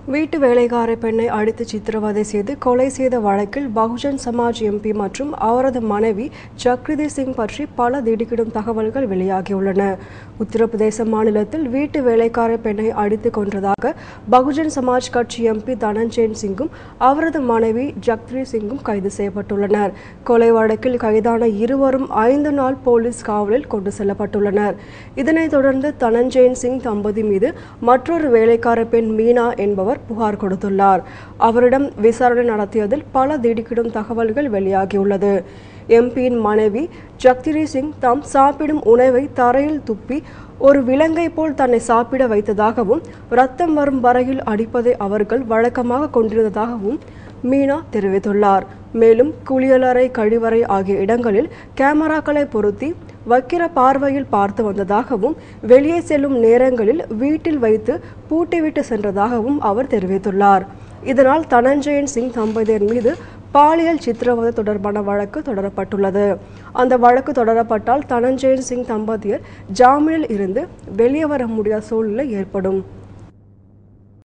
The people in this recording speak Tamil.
வீட்டு வேலைக்கார பெண்ணை அடித்து சித்திரவதை செய்து கொலை செய்த வழக்கில் பகுஜன் சமாஜ் எம்பி மற்றும் அவரது மனைவி ஜக்ரிதி சிங் பற்றி பல திடுக்கிடும் தகவல்கள் வெளியாகியுள்ளன உத்தரப்பிரதேச மாநிலத்தில் வீட்டு வேலைக்கார பெண்ணை அடித்து கொன்றதாக பகுஜன் சமாஜ் கட்சி எம்பி தனஞ்சயன் சிங்கும் அவரது மனைவி ஜக்ரி சிங்கும் கைது செய்யப்பட்டுள்ளனர் கொலை வழக்கில் கைதான இருவரும் ஐந்து நாள் போலீஸ் காவலில் கொண்டு செல்லப்பட்டுள்ளனர் இதனைத் தொடர்ந்து தனஞ்சயன் சிங் தம்பதி மீது மற்றொரு வேலைக்கார பெண் மீனா என்பவர் புகார் கொடுத்துள்ளார் அவரிடம் விசாரணை நடத்தியதில் பல திடுக்கிடும் தகவல்கள் வெளியாகியுள்ளது எம்பியின் மனைவி ஜக்திரி சிங் தாம் சாப்பிடும் உணவை தரையில் துப்பி ஒரு விலங்கை போல் தன்னை சாப்பிட வைத்ததாகவும் ரத்தம் வரும் வரையில் அடிப்பதை அவர்கள் வழக்கமாக கொண்டிருந்ததாகவும் மீனா தெரிவித்துள்ளார் மேலும் குளியலறை கழிவறை ஆகிய இடங்களில் கேமராக்களை பொருத்தி வக்கிர பார்வையில் பார்த்து வந்ததாகவும் வெளியே செல்லும் நேரங்களில் வீட்டில் வைத்து பூட்டிவிட்டு சென்றதாகவும் அவர் தெரிவித்துள்ளார் இதனால் தனஞ்சயன் சிங் தம்பதியர் மீது பாலியல் சித்திரவதை தொடர்பான வழக்கு தொடரப்பட்டுள்ளது அந்த வழக்கு தொடரப்பட்டால் தனஞ்சயன் சிங் தம்பதியர் ஜாமீனில் இருந்து வெளியே வர முடியாத சூழ்நிலை ஏற்படும்